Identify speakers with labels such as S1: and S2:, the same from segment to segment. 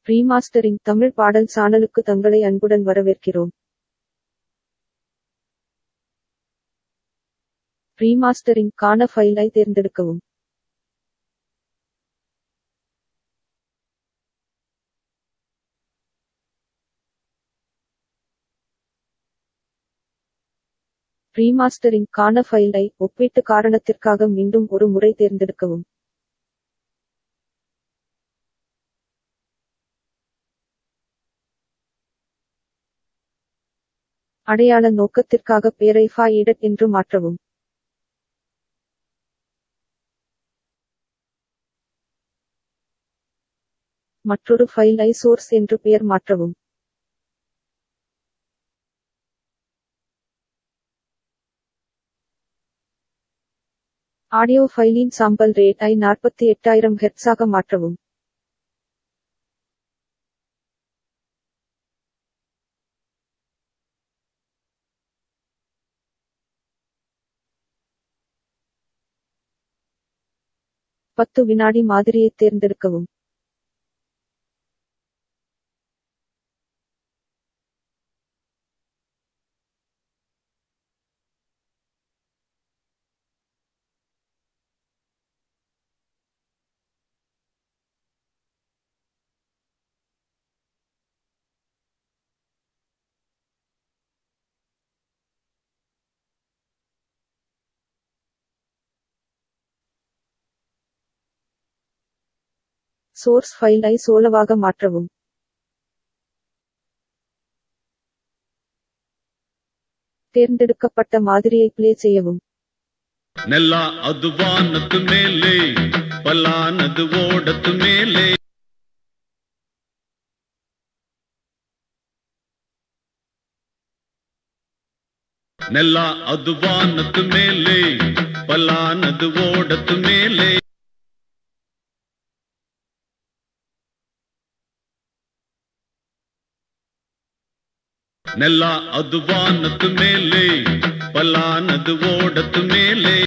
S1: remastering Tamil பாடல் சானலுக்கு தங்களை அன்புடன் வரவேற்கிறோம் ரீமாஸ்டரிங் காண ஃபைலை தேர்ந்தெடுக்கவும் ரீமாஸ்டரிங் காண ஃபைலை ஒப்பீட்டு காரணத்திற்காக மீண்டும் ஒரு முறை தேர்ந்தெடுக்கவும் அடையாள நோக்கத்திற்காக பெயரை ஃபா எடட் என்று மாற்றவும் மற்றொரு ஃபைலை சோர்ஸ் என்று பெயர் மாற்றவும் ஆடியோ ஃபைலின் சாம்பல் ரேட் ஐ நாற்பத்தி எட்டாயிரம் ஹெர்ட்ஸாக மாற்றவும் பத்து வினாடி மாதிரியை தேர்ந்தெடுக்கவும் சோர்ஸ் ஃபைலை சோலவாக மாற்றவும் தேர்ந்தெடுக்கப்பட்ட மாதிரியை ப்ளே செய்யவும்
S2: ನೆಲ ಅದು ವಾನದ ಮೇಲೆ ಪಲಾನದು ಓಡದ ಮೇಲೆ ನೆಲ ಅದು ವಾನದ ಮೇಲೆ ಪಲಾನದು ಓಡದ ಮೇಲೆ ನೆಲ ಅದು ವಾನದ ಮೇಲೆ ಪಲಾನದು ಓಡದ ಮೇಲೆ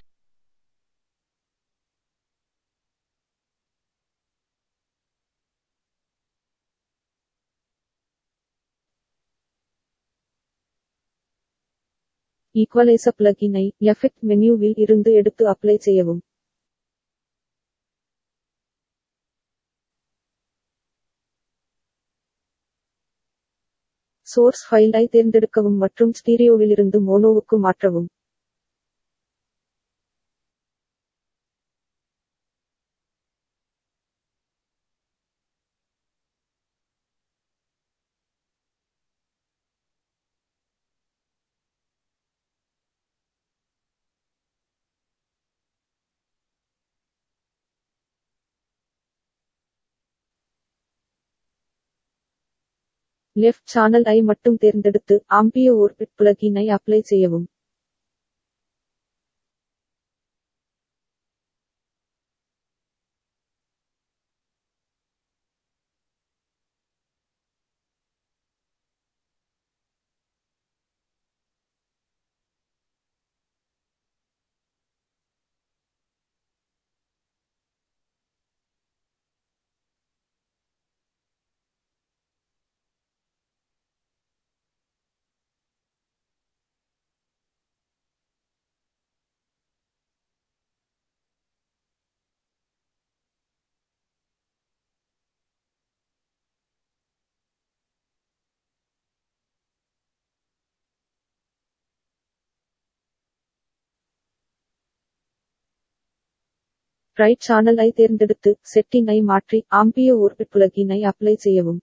S1: ஈக்குவலைச பிளகினை எஃபெக்ட் மெனுவில் இருந்து எடுத்து அப்ளை செய்யவும் சோர்ஸ் ஃபைலை தேர்ந்தெடுக்கவும் மற்றும் ஸ்டீரியோவிலிருந்து மோனோவுக்கு மாற்றவும் லெஃப்ட் சானல் ஐ மட்டும் தேர்ந்தெடுத்து ஆம்பிய ஓர்பிட் பிளகினை அப்ளை செய்யவும் ரைட் சானல் ஐ தேர்ந்தெடுத்து செட்டிங் ஐ மாற்றி ஆம்பிய ஓர்பிட் பிளகினை அப்ளை செய்யவும்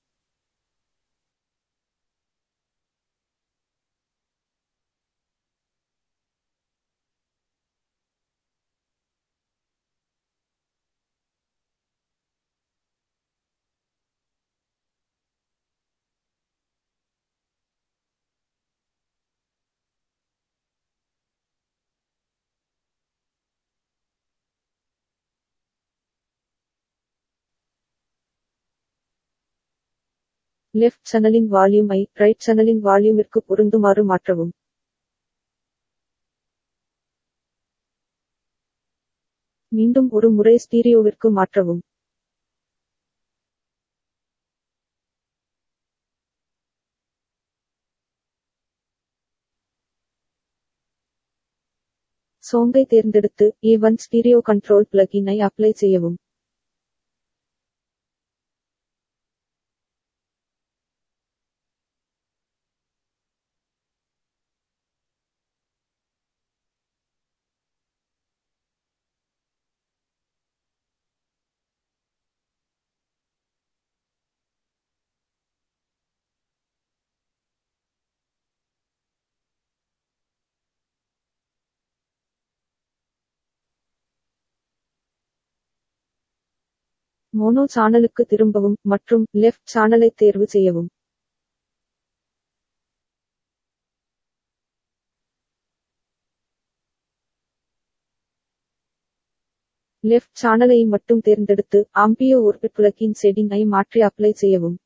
S1: லெஃப்ட் சேனலின் வால்யூம் ஐ ரைட் சேனலின் வால்யூமிற்கு பொருந்துமாறு மாற்றவும் மீண்டும் ஒரு முறை ஸ்டீரியோவிற்கு மாற்றவும் சோங்கை தேர்ந்தெடுத்து ஏ ஒன் ஸ்டீரியோ கண்ட்ரோல் பிளகினை அப்ளை செய்யவும் மோனோ சானலுக்கு திரும்பவும் மற்றும் லெஃப்ட் சானலை தேர்வு செய்யவும் லெஃப்ட் சானலை மட்டும் தேர்ந்தெடுத்து ஆம்பியோ ஓர்பிட் பிளக்கின் செட்டிங் ஐ மாற்றி அப்ளை செய்யவும்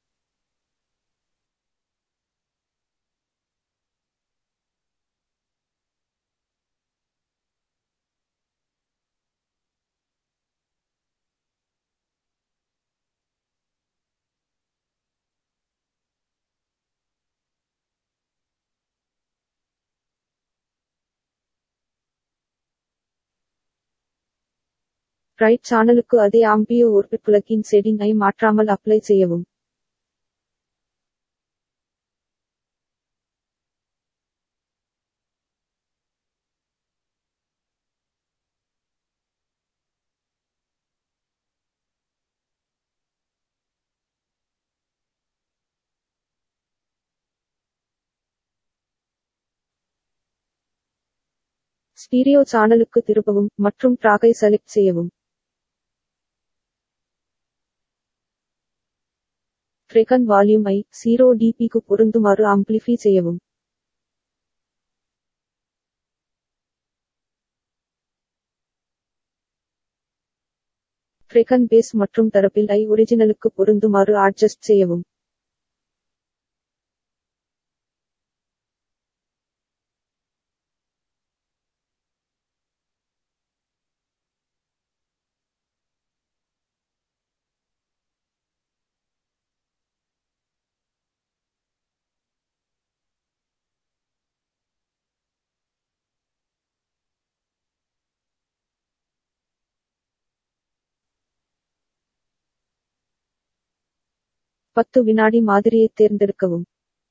S1: ரைட் சானலுக்கு அதே ஆம்பியோ ஓர்பிட் பிளக்கின் செட்டிங் ஐ மாற்றாமல் அப்ளை செய்யவும் ஸ்டீரியோ சானலுக்கு திரும்பவும் மற்றும் ட்ராகை செலக்ட் செய்யவும் ஃப்ரீகன் வால்யூம் ஐ ஜீரோ டிபிக்கு பொருந்துமாறு ஆம்பிளிஃபை செய்யவும் ஃப்ரீகன் பேஸ் மற்றும் தரப்பில் ஐ ஒரிஜினலுக்கு பொருந்துமாறு அட்ஜஸ்ட் செய்யவும் பத்து வினாடி மாதிரியைத் தேர்ந்தெடுக்கவும்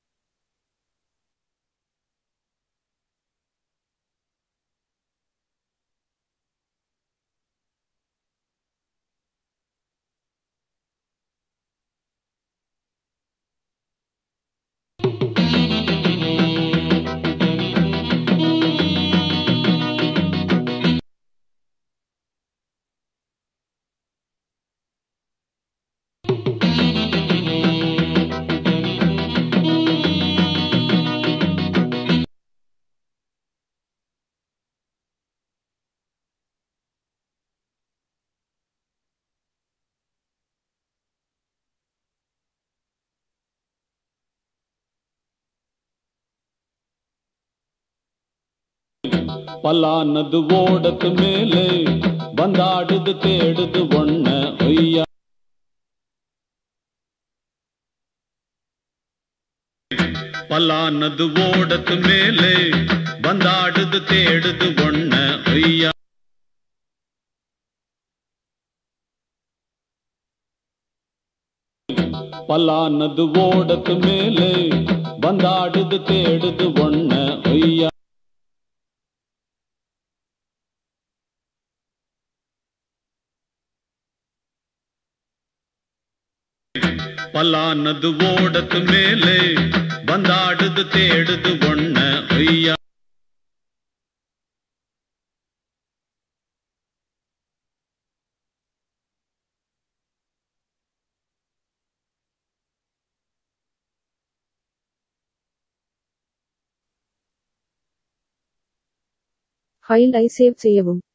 S2: பல்லானது ஓடத்து மேலே வந்தாடுது தேடுது ஒண்ண ஒய்யா பல்லானது ஓடத்து மேலே வந்தாடுது தேடுது ஒண்ண ஒய்யா பல்லானது ஓடத்து மேலே வந்தாடுது தேடுது ஒண்ண ஒய்யா பல்லானது ஓடத்து மேலே வந்தாடுது தேடுது ஒண்ண ஒய்யா
S1: ஃபைல் ஐ சேவ் செய்யவும்